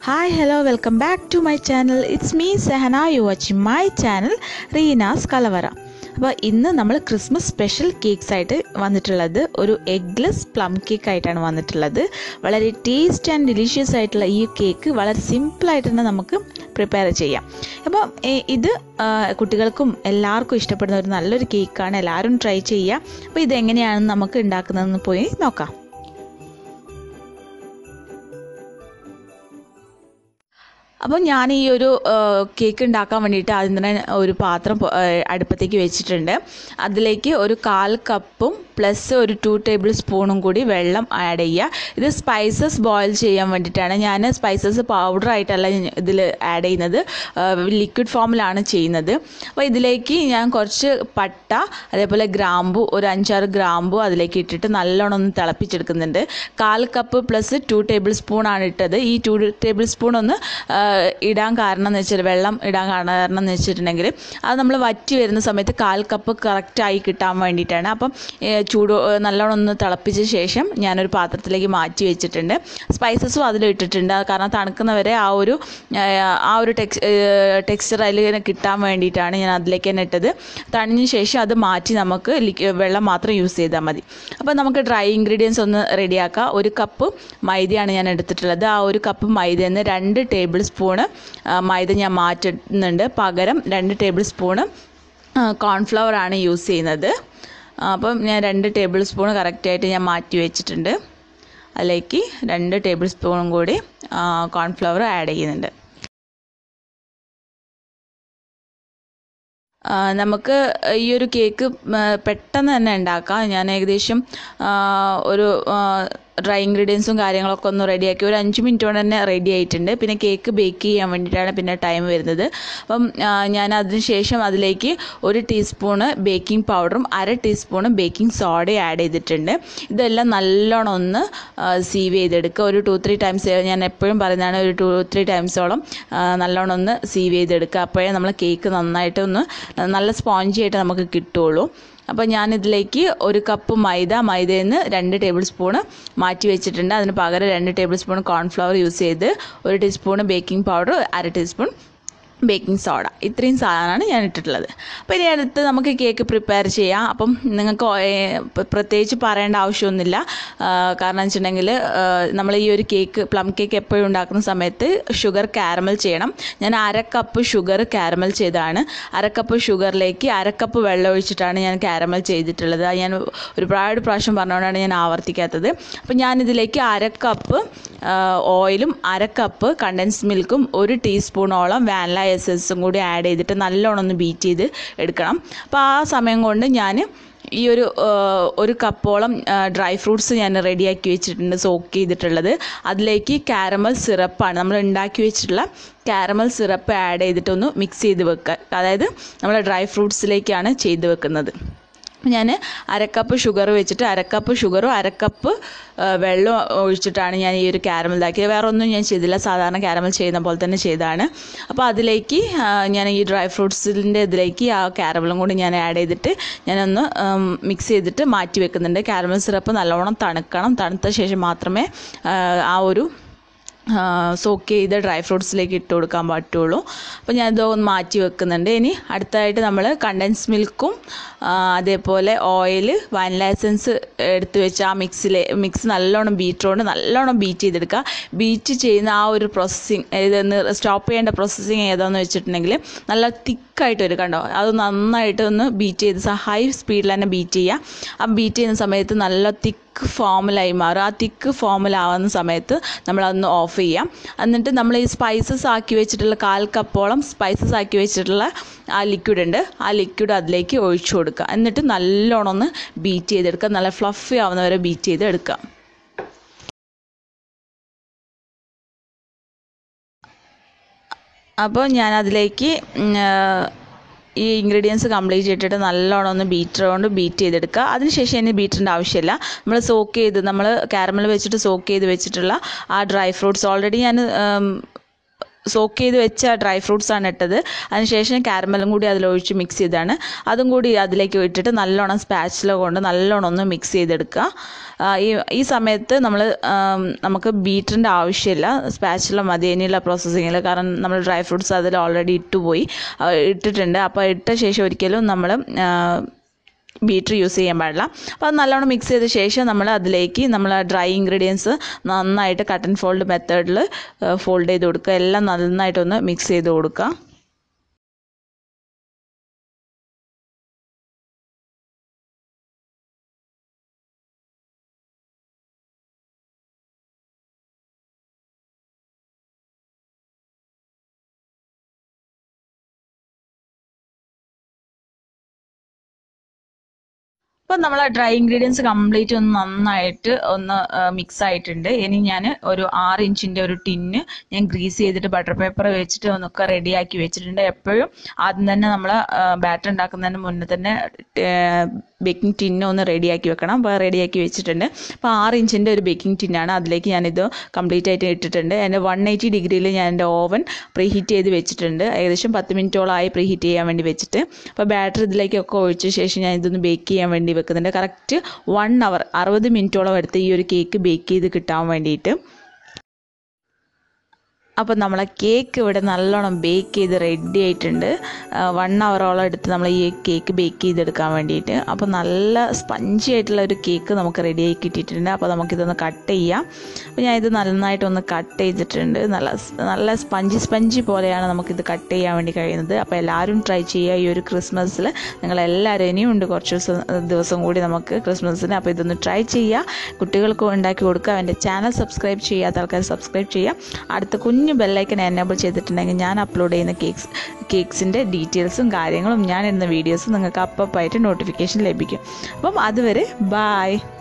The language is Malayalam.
hi hello welcome back to my channel it's me Sehana you watching my channel റീനാസ് കലവറ അപ്പോൾ ഇന്ന് നമ്മൾ ക്രിസ്മസ് സ്പെഷ്യൽ കേക്ക്സ് ആയിട്ട് വന്നിട്ടുള്ളത് ഒരു എഗ്ലെസ് പ്ലം കേക്ക് ആയിട്ടാണ് വന്നിട്ടുള്ളത് വളരെ ടേസ്റ്റ് ആൻഡ് ഡിലീഷ്യസ് ആയിട്ടുള്ള ഈ കേക്ക് വളരെ സിമ്പിളായിട്ട് തന്നെ നമുക്ക് പ്രിപ്പയർ ചെയ്യാം അപ്പോൾ ഇത് ആ, കുട്ടികൾക്കും എല്ലാവർക്കും ഇഷ്ടപ്പെടുന്ന ഒരു നല്ലൊരു കേക്കാണ് എല്ലാവരും ട്രൈ ചെയ്യുക അപ്പോൾ ഇതെങ്ങനെയാണെന്ന് നമുക്ക് ഉണ്ടാക്കുന്നതെന്ന് പോയി നോക്കാം അപ്പോൾ ഞാൻ ഈ ഒരു ആ, കേക്ക് ഉണ്ടാക്കാൻ വേണ്ടിയിട്ട് ആദ്യം തന്നെ ഒരു പാത്രം പൊ- ആ, അടുപ്പത്തേക്ക് വെച്ചിട്ടുണ്ട് അതിലേക്ക് ഒരു കാൽ കപ്പും പ്ലസ് ഒരു ടു ടേബിൾ സ്പൂണും കൂടി വെള്ളം ആഡ് ചെയ്യുക ഇത് സ്പൈസസ് ബോയിൽ ചെയ്യാൻ വേണ്ടിയിട്ടാണ് ഞാൻ സ്പൈസസ് പൗഡർ ആയിട്ടല്ല ഇതിൽ ആഡ് ചെയ്യുന്നത് ലിക്വിഡ് ഫോമിലാണ് ചെയ്യുന്നത് അപ്പോൾ ഇതിലേക്ക് ഞാൻ കുറച്ച് പട്ട അതേപോലെ ഗ്രാമ്പു ഒരു അഞ്ചാറ് ഗ്രാമ്പു അതിലേക്ക് ഇട്ടിട്ട് നല്ലോണം ഒന്ന് തിളപ്പിച്ചെടുക്കുന്നുണ്ട് കാൽ cup plus two tablespoon ആണ് ഇട്ടത് ഈ ടു ടേബിൾ സ്പൂൺ ഒന്ന് ആ, ഇടാൻ കാരണം എന്ന് വെച്ചാൽ വെള്ളം ഇടാൻ കാരണം എന്ന് വെച്ചിട്ടുണ്ടെങ്കിൽ അത് നമ്മൾ വറ്റി വരുന്ന സമയത്ത് കാൽ കപ്പ് കറക്റ്റായി കിട്ടാൻ വേണ്ടിയിട്ടാണ് അപ്പം ഏ, ചൂട് നല്ലോണം ഒന്ന് തിളപ്പിച്ച ശേഷം ഞാനൊരു പാത്രത്തിലേക്ക് മാറ്റി വെച്ചിട്ടുണ്ട് സ്പൈസസും അതിൽ ഇട്ടിട്ടുണ്ട് അത് കാരണം തണുക്കുന്നവരെ ആ ഒരു ആ, ആ ഒരു ടെക്സ് ടെക്സ്ചർ അതിൽ ഇങ്ങനെ കിട്ടാൻ വേണ്ടിയിട്ടാണ് ഞാൻ അതിലേക്ക് തന്നെ ഇട്ടത് തണിഞ്ഞ ശേഷം അത് മാറ്റി നമുക്ക് ലിക്വ- വെള്ളം മാത്രം യൂസ് ചെയ്താൽ മതി അപ്പോൾ നമുക്ക് ഡ്രൈ ഇൻഗ്രീഡിയൻസ് ഒന്ന് റെഡിയാക്കാം ഒരു കപ്പ് മൈദയാണ് ഞാൻ എടുത്തിട്ടുള്ളത് ആ ഒരു കപ്പ് മൈദയിൽ നിന്ന് രണ്ട് ടേബിൾ സ്പൂണ് ആ, മൈദ ഞാൻ മാറ്റുന്നുണ്ട് പകരം രണ്ട് ടേബിൾ സ്പൂണ് കോൺഫ്ലവർ ആണ് യൂസ് ചെയ്യുന്നത് ആ, അപ്പം ഞാൻ രണ്ട് ടേബിൾ സ്പൂൺ കറക്റ്റായിട്ട് ഞാൻ മാറ്റി വെച്ചിട്ടുണ്ട് അതിലേക്ക് രണ്ട് ടേബിൾ സ്പൂണും കൂടി കോൺഫ്ലവർ ആഡ് ചെയ്യുന്നുണ്ട് ആ, നമുക്ക് ഈ ഒരു കേക്ക് ഉം, പെട്ടെന്ന് തന്നെ ഉണ്ടാക്കാം ഞാൻ ഏകദേശം ആ, ഒരു ഡ്രൈ ഇൻഗ്രീഡിയൻസും കാര്യങ്ങളൊക്കെ ഒന്ന് റെഡിയാക്കി ഒരു അഞ്ച് മിനിറ്റ് കൊണ്ട് തന്നെ റെഡി ആയിട്ടുണ്ട് പിന്നെ കേക്ക് ബേക്ക് ചെയ്യാൻ വേണ്ടിയിട്ടാണ് പിന്നെ ടൈം വരുന്നത് അപ്പം ആ, ഞാൻ അതിന് ശേഷം അതിലേക്ക് ഒരു ടീസ്പൂണ് ബേക്കിംഗ് പൗഡറും അര ടീസ്പൂണ് ബേക്കിംഗ് സോഡയും ആഡ് ചെയ്തിട്ടുണ്ട് ഇതെല്ലാം നല്ലോണം ഒന്ന് സീവ് ചെയ്തെടുക്കുക ഒരു ടു ത്രീ ടൈംസ് ഞാൻ എപ്പോഴും പറയുന്നതാണ് ഒരു ടു ത്രീ ടൈംസോളം നല്ലോണം ഒന്ന് സീവ് ചെയ്തെടുക്കുക അപ്പോഴേ നമ്മൾ കേക്ക് നന്നായിട്ട് ഒന്ന് നല്ല സ്പോഞ്ചി ആയിട്ട് നമുക്ക് കിട്ടുള്ളൂ അപ്പോൾ ഞാനിതിലേക്ക് ഒരു കപ്പ് മൈദ മൈദയിൽ നിന്ന് രണ്ട് ടേബിൾ സ്പൂണ് മാറ്റി വെച്ചിട്ടുണ്ട് അതിന് പകരം രണ്ട് ടേബിൾ സ്പൂൺ കോൺഫ്ലവർ യൂസ് ചെയ്ത് ഒരു ടീസ്പൂൺ ബേക്കിംഗ് പൗഡർ അര ടീസ്പൂൺ ബേക്കിംഗ് സോഡ ഇത്രയും സാധനമാണ് ഞാൻ ഇട്ടിട്ടുള്ളത് അപ്പോൾ ഇനി അടുത്ത് നമുക്ക് കേക്ക് പ്രിപ്പയർ ചെയ്യാം അപ്പം നിങ്ങൾക്ക് ഓ- ഏ, പ്ര- പ്രത്യേകിച്ച് പറയേണ്ട ആവശ്യമൊന്നുമില്ല ആ, കാരണം വെച്ചിട്ടുണ്ടെങ്കിൽ നമ്മൾ ഈ ഒരു കേക്ക് പ്ലം കേക്ക് എപ്പോഴും ഉണ്ടാക്കുന്ന സമയത്ത് ഷുഗർ കാരമൽ ചെയ്യണം ഞാൻ അര കപ്പ് ഷുഗർ കാരമൽ ചെയ്തതാണ് അര കപ്പ് ഷുഗറിലേക്ക് അര കപ്പ് വെള്ളം ഒഴിച്ചിട്ടാണ് ഞാൻ കാരമൽ ചെയ്തിട്ടുള്ളത് അത് ഞാൻ ഒരുപാട് പ്രാവശ്യം പറഞ്ഞുകൊണ്ടാണ് ഞാൻ ആവർത്തിക്കാത്തത് അപ്പം ഞാനിതിലേക്ക് അര കപ്പ് ഓയിലും അര കപ്പ് കണ്ടൻസ് മിൽക്കും ഒരു ടീസ്പൂണോളം വാനില എസൻസും കൂടി ആഡ് ചെയ്തിട്ട് നല്ലോണം ഒന്ന് ബീറ്റ് ചെയ്ത് എടുക്കണം അപ്പോൾ ആ സമയം കൊണ്ട് ഞാൻ ഈ ഒരു ആ, ഒരു കപ്പോളം ഡ്രൈ ഫ്രൂട്ട്സ് ഞാൻ റെഡിയാക്കി വെച്ചിട്ടുണ്ട് സോക്ക് ചെയ്തിട്ടുള്ളത് അതിലേക്ക് കാരമൽ സിറപ്പാണ് നമ്മൾ ഉണ്ടാക്കി വെച്ചിട്ടുള്ള കാരമൽ സിറപ്പ് ആഡ് ചെയ്തിട്ടൊന്ന് മിക്സ് ചെയ്ത് വെക്കുക അതായത് നമ്മൾ ഡ്രൈ ഫ്രൂട്ട്സിലേക്കാണ് ചെയ്ത് വെക്കുന്നത് ഞാൻ അരക്കപ്പ് ഷുഗർ വെച്ചിട്ട് അരക്കപ്പ് ഷുഗറും അരക്കപ്പ് വെള്ളം ഒഴിച്ചിട്ടാണ് ഞാൻ ഈ ഒരു കാരമൽ ഇതാക്കിയത് വേറെ ഒന്നും ഞാൻ ചെയ്തില്ല സാധാരണ കാരമൽ ചെയ്യുന്ന പോലെ തന്നെ ചെയ്തതാണ് അപ്പോൾ അതിലേക്ക് ആ, ഞാൻ ഈ ഡ്രൈ ഫ്രൂട്ട്സിൻ്റെ ഇതിലേക്ക് ആ കാരമലും കൂടി ഞാൻ ആഡ് ചെയ്തിട്ട് ഞാനൊന്ന് മിക്സ് ചെയ്തിട്ട് മാറ്റി വെക്കുന്നുണ്ട് കാരമൽ സിറപ്പ് നല്ലോണം തണുക്കണം തണുത്ത ശേഷം മാത്രമേ ആ, ആ ഒരു സോക്ക് ചെയ്ത് ഡ്രൈ ഫ്രൂട്ട്സിലേക്ക് ഇട്ട് കൊടുക്കാൻ പറ്റുള്ളൂ അപ്പോൾ ഞാൻ ഇത് ഒന്ന് മാറ്റി വെക്കുന്നുണ്ട് ഇനി അടുത്തതായിട്ട് നമ്മൾ കണ്ടൻസ് മിൽക്കും അതേപോലെ ഓയിൽ വാനില എസൻസ് എടുത്ത് വെച്ച് ആ മിക്സിലെ മിക്സ് നല്ലോണം ബീറ്ററുകൊണ്ട് നല്ലോണം ബീറ്റ് ചെയ്തെടുക്കുക ബീറ്റ് ചെയ്യുന്ന ആ ഒരു പ്രോസസ്സിങ് ഇതൊന്ന് സ്റ്റോപ്പ് ചെയ്യേണ്ട പ്രോസസ്സിങ് ഏതാണെന്ന് വെച്ചിട്ടുണ്ടെങ്കിൽ നല്ല തിക്കായിട്ട് വരും കണ്ടോ അത് നന്നായിട്ട് ഒന്ന് ബീറ്റ് ചെയ്ത് ഹൈ സ്പീഡിൽ തന്നെ ബീറ്റ് ചെയ്യുക ആ ബീറ്റ് ചെയ്യുന്ന സമയത്ത് നല്ല തിക്ക് ഫോമിലായി മാറും ആ തിക്ക് ഫോമിലാവുന്ന സമയത്ത് നമ്മളതൊന്ന് ഓഫ് ചെയ്യാം എന്നിട്ട് നമ്മൾ ഈ സ്പൈസസ് ആക്കി വെച്ചിട്ടുള്ള കാൽ കപ്പോളം സ്പൈസസ് ആക്കി വെച്ചിട്ടുള്ള ആ ലിക്വിഡ് ഉണ്ട് ആ ലിക്വിഡ് അതിലേക്ക് ഒഴിച്ചു കൊടുക്കുക എന്നിട്ട് നല്ലോണം ഒന്ന് ബീറ്റ് ചെയ്തെടുക്കുക നല്ല ഫ്ലഫി ആവുന്നവരെ ബീറ്റ് ചെയ്ത് എടുക്കുക അപ്പോൾ ഞാൻ അതിലേക്ക് ഉം, ആ, ഈ ഇൻഗ്രീഡിയൻസ് കംപ്ലീറ്റ് ഇട്ടിട്ട് നല്ലോണം ഒന്ന് ബീറ്റർ കൊണ്ട് ബീറ്റ് ചെയ്തെടുക്കുക അതിനുശേഷം ഇനി ബീറ്ററിൻ്റെ ആവശ്യമില്ല നമ്മൾ സോക്ക് ചെയ്ത് നമ്മൾ കാരമൽ വെച്ചിട്ട് സോക്ക് ചെയ്ത് വെച്ചിട്ടുള്ള ആ ഡ്രൈ ഫ്രൂട്ട്സ് ഓൾറെഡി ഞാൻ സോക്ക് ചെയ്ത് വെച്ച ഡ്രൈ ഫ്രൂട്ട്സ് ആണ് ഇട്ടത് അതിനുശേഷം കാരമലും കൂടി അതിലൊഴിച്ച് മിക്സ് ചെയ്താണ് അതും കൂടി അതിലേക്ക് ഇട്ടിട്ട് നല്ലോണം സ്പാച്ചില കൊണ്ട് നല്ലോണം ഒന്ന് മിക്സ് ചെയ്തെടുക്കുക ആ, ഈ ഈ സമയത്ത് നമ്മൾ നമുക്ക് ബീറ്ററിൻ്റെ ആവശ്യമില്ല സ്പാച്ചില മതി ഇനിയുള്ള പ്രോസസ്സിങ്ങിൽ കാരണം നമ്മൾ ഡ്രൈ ഫ്രൂട്ട്സ് അതിൽ ഓൾറെഡി ഇട്ടുപോയി ആ, ഇട്ടിട്ടുണ്ട് അപ്പോൾ ഇട്ട ശേഷം ഒരിക്കലും നമ്മൾ ബീറ്റർ യൂസ് ചെയ്യാൻ പാടില്ല അപ്പോൾ അത് നല്ലോണം മിക്സ് ചെയ്ത ശേഷം നമ്മൾ അതിലേക്ക് നമ്മൾ ഡ്രൈ ഇൻഗ്രീഡിയൻസ് നന്നായിട്ട് കട്ട് ആൻഡ് ഫോൾഡ് മെത്തേഡിൽ ഫോൾഡ് ചെയ്ത് കൊടുക്കുക എല്ലാം നന്നായിട്ടൊന്ന് മിക്സ് ചെയ്ത് കൊടുക്കുക ഇപ്പം നമ്മൾ ഡ്രൈ ഇൻഗ്രീഡിയൻസ് കംപ്ലീറ്റ് ഒന്ന് നന്നായിട്ട് ഒന്ന് മിക്സ് ആയിട്ടുണ്ട് ഇനി ഞാൻ ഒരു ആറ് ഇഞ്ചിൻ്റെ ഒരു ടിന്ന് ഞാൻ ഗ്രീസ് ചെയ്തിട്ട് ബട്ടർ പേപ്പർ വെച്ചിട്ട് ഒന്നൊക്കെ റെഡിയാക്കി വെച്ചിട്ടുണ്ട് എപ്പോഴും ആദ്യം തന്നെ നമ്മൾ ബാറ്റർ ഉണ്ടാക്കുന്നതിന് മുന്നേ തന്നെ ബേക്കിംഗ് ടിന്ന് ഒന്ന് റെഡിയാക്കി വെക്കണം അപ്പോൾ റെഡിയാക്കി വെച്ചിട്ടുണ്ട് അപ്പോൾ ആറ് ഇഞ്ചിൻ്റെ ഒരു ബേക്കിംഗ് ടിന്നാണ് അതിലേക്ക് ഞാനിത് കംപ്ലീറ്റ് ആയിട്ട് ഇട്ടിട്ടുണ്ട് എൻ്റെ വൺ എയ്റ്റി ഡിഗ്രിയിൽ ഞാൻ എൻ്റെ ഓവൻ പ്രീ ഹീറ്റ് ചെയ്ത് വെച്ചിട്ടുണ്ട് ഏകദേശം പത്ത് മിനിറ്റോളമായി പ്രീ ഹീറ്റ് ചെയ്യാൻ വേണ്ടി വെച്ചിട്ട് അപ്പോൾ ബാറ്റർ ഇതിലേക്കൊക്കെ ഒഴിച്ച ശേഷം ഞാൻ ഇതൊന്ന് ബേക്ക് ചെയ്യാൻ വേണ്ടി വെക്കുന്നുണ്ട് കറക്റ്റ് വൺ അവർ അറുപത് മിനിറ്റോളം എടുത്ത് ഈ ഒരു കേക്ക് ബേക്ക് ചെയ്ത് കിട്ടാൻ വേണ്ടിയിട്ട് അപ്പോൾ നമ്മളെ കേക്ക് ഇവിടെ നല്ലോണം ബേക്ക് ചെയ്ത് റെഡി ആയിട്ടുണ്ട് വൺ അവറോളം എടുത്ത് നമ്മൾ ഈ കേക്ക് ബേക്ക് ചെയ്തെടുക്കാൻ വേണ്ടിയിട്ട് അപ്പോൾ നല്ല സ്പഞ്ചി ആയിട്ടുള്ള ഒരു കേക്ക് നമുക്ക് റെഡി ആയി കിട്ടിയിട്ടുണ്ട് അപ്പോൾ നമുക്കിതൊന്ന് കട്ട് ചെയ്യാം അപ്പോൾ ഞാൻ ഇത് നന്നായിട്ടൊന്ന് കട്ട് ചെയ്തിട്ടുണ്ട് നല്ല നല്ല സ്പഞ്ചി സ്പഞ്ചി പോലെയാണ് നമുക്കിത് കട്ട് ചെയ്യാൻ വേണ്ടി കഴിയുന്നത് അപ്പോൾ എല്ലാവരും ട്രൈ ചെയ്യുക ഈ ഒരു ക്രിസ്മസിൽ നിങ്ങളെല്ലാവരും ഇനിയും ഉണ്ട് കുറച്ച് ദിവസം ദിവസം കൂടി നമുക്ക് ക്രിസ്മസിന് അപ്പോൾ ഇതൊന്ന് ട്രൈ ചെയ്യുക കുട്ടികൾക്ക് ഉണ്ടാക്കി കൊടുക്കുക എൻ്റെ ചാനൽ സബ്സ്ക്രൈബ് ചെയ്യാത്ത ആൾക്കാർ സബ്സ്ക്രൈബ് ചെയ്യുക അടുത്ത കുഞ്ഞു ബെല്ലൈക്കൻ എനേബിൾ ചെയ്തിട്ടുണ്ടെങ്കിൽ ഞാൻ അപ്ലോഡ് ചെയ്യുന്ന കേക്ക്സ് കേക്ക്സിൻ്റെ ഡീറ്റെയിൽസും കാര്യങ്ങളും ഞാൻ ഇടുന്ന വീഡിയോസും നിങ്ങൾക്ക് അപ്പപ്പായിട്ട് നോട്ടിഫിക്കേഷൻ ലഭിക്കും അപ്പം അതുവരെ ബായ്